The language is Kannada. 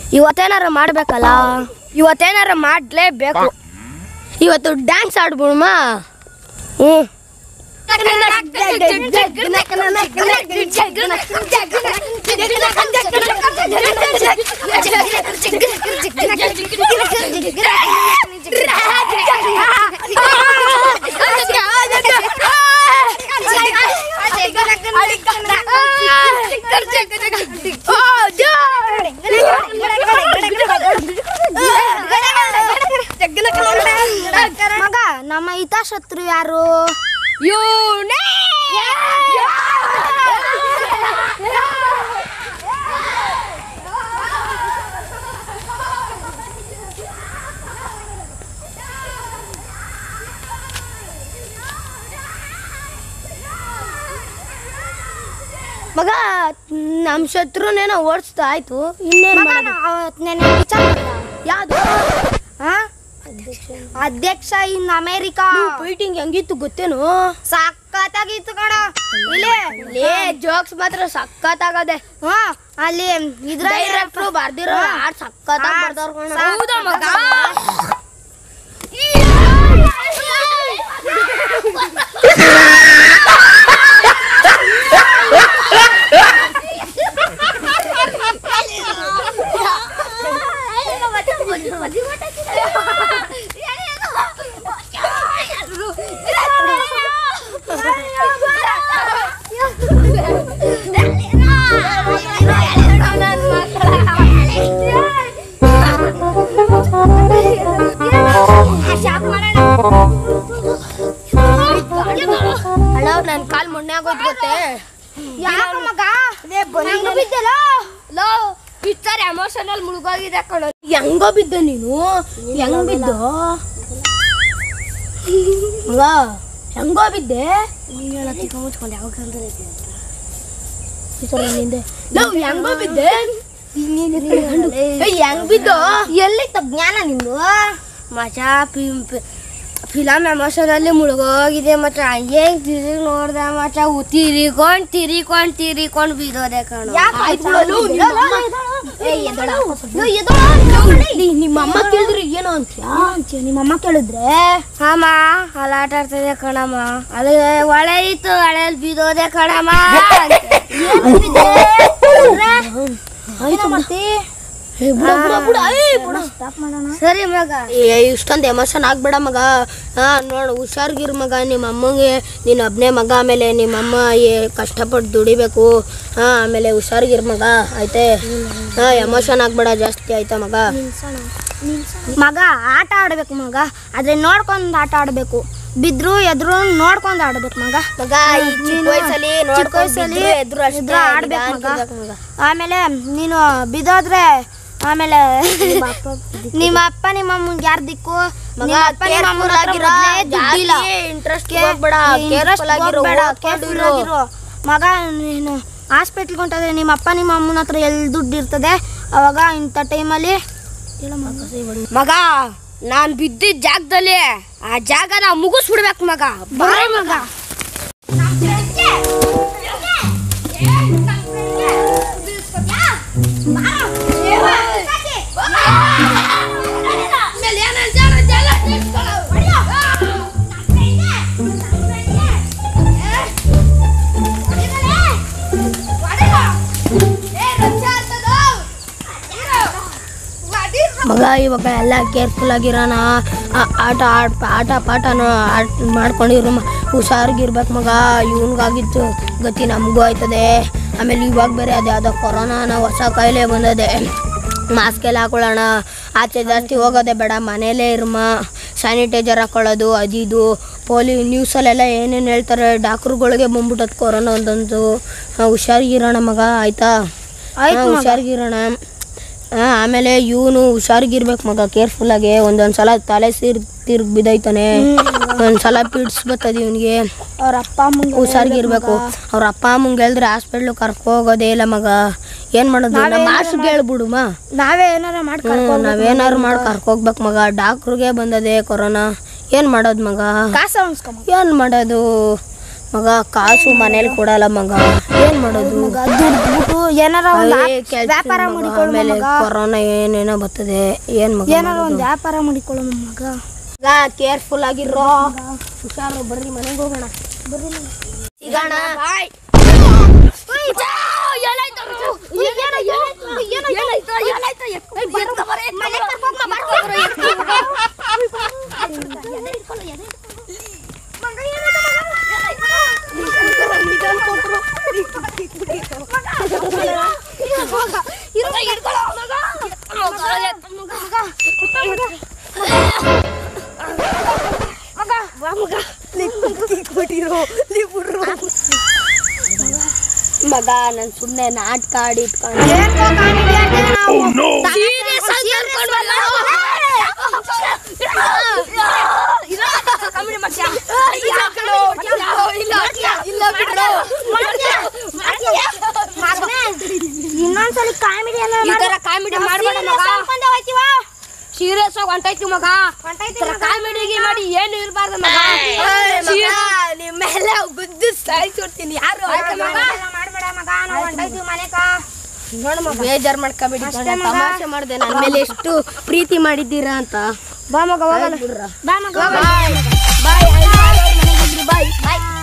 ಇವತ್ತೇನಾರ ಮಾಡ್ಬೇಕಲ್ಲ ಇವತ್ತೇನಾರ ಮಾಡ್ಲೇಬೇಕು ಇವತ್ತು ಡ್ಯಾನ್ಸ್ ಆಡ್ಬಿಡಮ್ಮ ಹ್ಞೂ ಮಗ ನಮ್ಮ ಹಿತಾಶತ್ರು ಯಾರು ಮಗ ನಮ್ಮ ಶತ್ರುನೇನೋ ಓಡಿಸ್ತಾ ಆಯ್ತು ಇನ್ನೇನು ಮಗ ಮಾಡೋದು? ನೆನೆ ವಿಚಾರ ಯಾವ್ದು ಹಾ? ಅಧ್ಯಕ್ಷ ಇನ್ ಅಮೇರಿಕಾ ಫೈಟಿಂಗ್ ಹೆಂಗಿತ್ತು ಗೊತ್ತೇನು ಸಖತ್ತಾಗಿತ್ತು ಕಣ ಇಲ್ಲಿ ಲೇ ಜೋಕ್ಸ್ ಮಾತ್ರ ಸಖತ್ತಾಗದೆ ಹಾ ಅಲ್ಲಿ ಇದ್ರ ಡೈರೆಕ್ಟ್ರು ಬರ್ದಿರೋ ಹಾಡ್ ಸಖತ್ತಾಗಿ ಬರ್ದವ್ರು ಕಣ. ಹೌದಾ ಮಗ? ಅಣ್ಣ ನನ್ ಕಾಲ್ ಮೊನ್ನೆ ಆಗೋಯ್ತು ಗೊತ್ತೇ ಯಾಕ ಮಗ ನಂಗ್ ಬಿದ್ದಲ್ಲ ಲೋ ಪಿಕ್ಚರ್ ಎಮೋಷನಲ್ ಮುಳುಗೋಗಿದೆ ಕಣ ಹೆಂಗೋ ಬಿದ್ದ ನೀನು ಹೆಂಗ್ ಬಿದ್ದು ಮಗ ಹೆಂಗೋ ಬಿದ್ದೆ ನಿಂದೆ ಲವ್ ಹೆಂಗೋ ಬಿದ್ದೆ ಏಯ್, ಹೆಂಗ್ ಬಿದ್ದು ಎಲ್ಲಿತ್ತ ಜ್ಞಾನ ನಿಂದು ಮಚಾ ಫಿಲಮ್ ಎಮೋಷನಲ್ಲಿ ಮುಳುಗೋಗಿದೆ ಮಚ್ಚ ಹೆಂಗ್ ತಿರುಗಿ ನೋಡ್ದೆ ಮಚ್ಚ ತಿರಿಕೊಂಡ್ ತಿರಿಕೊಂಡ್ ತಿರಿಕೊಂಡ್ ಬಿದ್ದೋದೆ ಕಣ ಯಾಕ್ ಆಯ್ತು ಬಿಡು, ಲೋ, ನಿಮ್ಮ ಅಮ್ಮ- ಏಯ್, ಎದ್ದೋಳ. ಲೋ, ಎದ್ದೋಳ, ನಿನ್ನ ನಿಮ್ಮ ಅಮ್ಮ ಕೇಳಿದ್ರೆ ಏನೋ ಅಂತ್ಯಾ ಅಂತೀಯ ನಿಮ್ಮಮ್ಮ ಕೇಳಿದ್ರೆ ಅಮ್ಮ ಅಲ್ಲಿ ಆಟ ಆಡ್ತಿದೆ ಕಣಮ್ಮ ಅಲ್ಲಿ ಒಳೆ ಇತ್ತು ಹಳೆಯಲ್ಲಿ ಬಿದ್ದೋದೆ ಕಣಮ್ಮ ಏನೋ ಮಾಡ್ತಿ ಸ್ಟಾಪ್ ಮಾಡೋಣ ಸರಿ ಮಗ ಇಷ್ಟೊಂದು ಎಮೋಷನ್ ಆಗ್ಬೇಡ ಮಗ ಹಾ ನೋಡು ಹುಷಾರ್ಗಿರ್ ಮಗ ನಿಮ್ಮ ಅಮ್ಮಂಗೆ ನೀನು ಒಬ್ಬನೇ ಮಗ ಆಮೇಲೆ ನಿಮ್ಮ ಅಮ್ಮ ಏ- ಕಷ್ಟಪಟ್ಟು ದುಡಿಬೇಕು ಹಾ ಆಮೇಲೆ ಹುಷಾರ್ಗಿರ್ ಮಗ ಆಯ್ತೆ ಹಾ ಎಮೋಷನ್ ಆಗ್ಬೇಡ ಜಾಸ್ತಿ ಆಯ್ತಾ ಮಗ ಮಗ ಆಟ ಆಡ್ಬೇಕು ಮಗ ಆದ್ರೆ ನೋಡ್ಕೊಂಡ್ ಆಟ ಆಡ್ಬೇಕು ಬಿದ್ರು ಎದ್ರು ನೋಡ್ಕೊಂಡ್ ಆಡ್ಬೇಕು ಮಗ ಮಗ ಈ ಚಿಕ್ಕ ನೀನು ವಯಸ್ಸಲ್ಲಿ ಚಿಕ್ಕ ನೋಡ್ಕೊಂಡ್ ವಯಸ್ಸಲ್ಲಿ ಬಿದ್ರು ಎದ್ರು ಅಷ್ಟೇ ಎದ್ರು ಆಡ್ಬೇಕು ನಿಧಾನಕ್ಕೆ ಮಗ. ಇರ್ಬೇಕು ಮಗ. ಆಮೇಲೆ ನೀನು ಬಿದ್ದೋದ್ರೆ ಆಮೇಲೆ ನಿಮ್ಮ ಅಪ್ಪ ನಿಮ್ಮ ಅಮ್ಮಂಗೆ ಯಾರ್ ದಿಕ್ಕು ಮಗ, ನಿಮ್ಮ ಅಪ್ಪ ನಿಮ್ಮ ಅಮ್ಮನ ಹತ್ರ careful ಆಗಿರೋ, ಮೊದ್ಲೇ ದುಡ್ಡಿಲ್ಲ. ಜಾಸ್ತಿ interest ಕೆ- ಹೋಗ್ಬೇಡ, interest careful ಆಗಿರೋ, ಹೋಗ್ಬೇಡ, ಓದ್ಕೊಂಡು careful ಇರು. ಆಗಿರು. ಮಗ ನೀನು ಹಾಸ್ಪಿಟ್ಲ್ಗೆ ಹೊಂಟದ್ರೆ ನಿಮ್ಮ ಅಪ್ಪ ನಿಮ್ಮ ಅಮ್ಮನ ಹತ್ರ ಎಲ್ಲಿ ದುಡ್ಡು ಇರ್ತದೆ ಅವಾಗ ಇಂಥ ಟೈಮಲ್ಲಿ ಮಗ ನಾನ್ ಬಿದ್ದಿದ್ದ ಜಾಗದಲ್ಲಿ ಆ ಜಾಗನ ಮುಗಿಸ್ಬಿಡ್ಬೇಕು ಮಗ ಬಾಯ್ ಮಗ ಮಗ ಇವಾಗ ಎಲ್ಲ ಕೇರ್ಫುಲ್ ಆಗಿರೋಣ ಆ- ಆಟ ಆಡ್ ಆಟ ಪಾಠನ ಆಟ ಮಾಡ್ಕೊಂಡಿರೋ ಮ ಹುಷಾರ್ಗಿರ್ಬೇಕು ಮಗ ಇವನ್ಗಾಗಿತ್ತು ಗತಿ ನಮಗೂ ಆಯ್ತದೆ ಆಮೇಲೆ ಇವಾಗ ಬೇರೆ ಅದು ಯಾವುದೋ ಕೊರೋನಾನ ಹೊಸ ಕಾಯಿಲೆ ಬಂದದೆ ಮಾಸ್ಕ್ ಎಲ್ಲ ಹಾಕೊಳ್ಳೋಣ ಆಚೆ ಜಾಸ್ತಿ ಹೋಗೋದೇ ಬೇಡ ಮನೇಲೇ ಇರಮ್ಮ ಸ್ಯಾನಿಟೈಸರ್ ಹಾಕೊಳ್ಳೋದು ಅದು ಇದು ಪೋಲಿ ನ್ಯೂಸಲ್ಲೆಲ್ಲ ಏನೇನು ಹೇಳ್ತಾರೆ ಡಾಕ್ಟ್ರುಗಳಿಗೆ ಬಂದ್ಬಿಟ್ಟದು ಕೊರೋನಾ ಒಂದೊಂದು ಹುಷಾರಿಗಿರೋಣ ಮಗ ಆಯ್ತಾ ಆಯ್ತು ಹಾ, ಮಗ. ಹುಷಾರ್ಗಿರೋಣ ಹಾ, ಆಮೇಲೆ ಇವನು ಹುಷಾರ್ಗಿರ್ಬೇಕು ಮಗ ಕೇರ್ಫುಲ್ ಆಗಿ ಒಂದೊಂದ್ ಸಲ ತಲೆ ಸಿರ್ ತಿರ್ಗ್ ಬಿದ್ದೈತಾನೆ ಒಂದ್ಸಲ ಪಿಡ್ಸ್ ಬರ್ತದೆ ಇವನಿಗೆ ಅವ್ರ ಅಪ್ಪ ಅಮ್ಮಂಗೆ ಹುಷಾರ್ಗಿರ್ಬೇಕು ಅವ್ರ ಅಪ್ಪ ಅಮ್ಮಂಗೆ ಹೇಳಿದ್ರೆ ಹಾಸ್ಪಿಟ್ಲ್ ಕರ್ಕೊ ಹೋಗೋದೇ ಇಲ್ಲ ಮಗ ಏನ್ ಮಾಡೋದು ನಾವೇ ನಮ್ಮ ಏನಾರ ಮಾಸ್ಟ್ರಿಗೆ ಹೇಳ್ಬಿಡು ಮಾ ನಾವೇ ಏನಾರ ಮಾಡಿ ಹ್ಮ್, ನಾವೇನಾರು ಮಾಡಿ ಕರ್ಕೋಗ್ಬೇಕು ಮಗ ಡಾಕ್ಟ್ರಿಗೆ ಬಂದದೆ ಕೊರೋನಾ ಏನ್ ಮಾಡೋದು ಮಗ ಕಾಸ ಉಣ್ಸ್ಕೊಂಬ ಏನ್ ಮಾಡೋದು ಮಗ ಕಾಸು ಮನೇಲಿ ಕೊಡಲ್ಲ ಮಗ ಏನ್ ಮಾಡೋದು ಮಗ ದುಡ್ಬಿಟ್ಟು ಏನಾರ ಒಂದು ಏ, ಕೆಲ್ಸ ವ್ಯಾಪಾರ ಮಗ. ಮಾಡಿಕೊಳ್ಳು ಆಮೇಲೆ ಮಗ ಕೊರೋನಾ ಏನೇನೋ ಬರ್ತದೆ ಏನ್ ಮಗ ಏನಾರ ಒಂದು ವ್ಯಾಪಾರ ಮಾಡಿಕೊಳ್ಳು ಮಗ ಮಗ ಕೇರ್ಫುಲ್ ಆಗಿರೋ ಹುಷಾರು ಬರ್ರಿ ಮನೆಗೆ ಹೋಗೋಣ ಬರ್ರಿ ಸಿಗೋಣ ಮಗ ನಾನು ಸುಮ್ಮನೆ ನಾಟಕ ಆಡಿ ಇಟ್ಕೊಂಡು ಇನ್ನೊಂದ್ಸಲಿ ಕಾಮಿಡಿ ಈ ತರ ಕಾಮಿಡಿ ಮಾಡ್ಬೇಡ ಮಗ ಸೀರಿಯಸ್ ಆಗಿ ಹೊಂಟೈತಿ ಮಗ ಕಾಮಿಡಿಗೆ ಮಾಡಿ ಏನು ಇರಬಾರ್ದು ಮಗ ನಿಮ್ಮೆಲ್ಲ ಗುದ್ದು ಸಾಯಿಸ್ಕೊಡ್ತೀನಿ ಯಾರು ಮಾಡ್ಬೇಡ ಮಗ ನಾವು ಹೊಂಟೈತೀವಿ ಮನೆಗ ಬೇಜಾರ್ ಮಾಡ್ಕೋಬೇಡಿ ಕಣೆ, ತಮಾಷೆ ಮಾಡ್ದೆ ನನ್ನ ಮೇಲೆ ಎಷ್ಟು ಪ್ರೀತಿ ಮಾಡಿದ್ದೀರಾ ಅಂತ ಬಾ ಮಗ ಹೋಗೋಣ ಬಿಡ್ರ ಬಾ ಮಗ ಬಾಯ್ ಬಾಯ್ ಬಾಯ್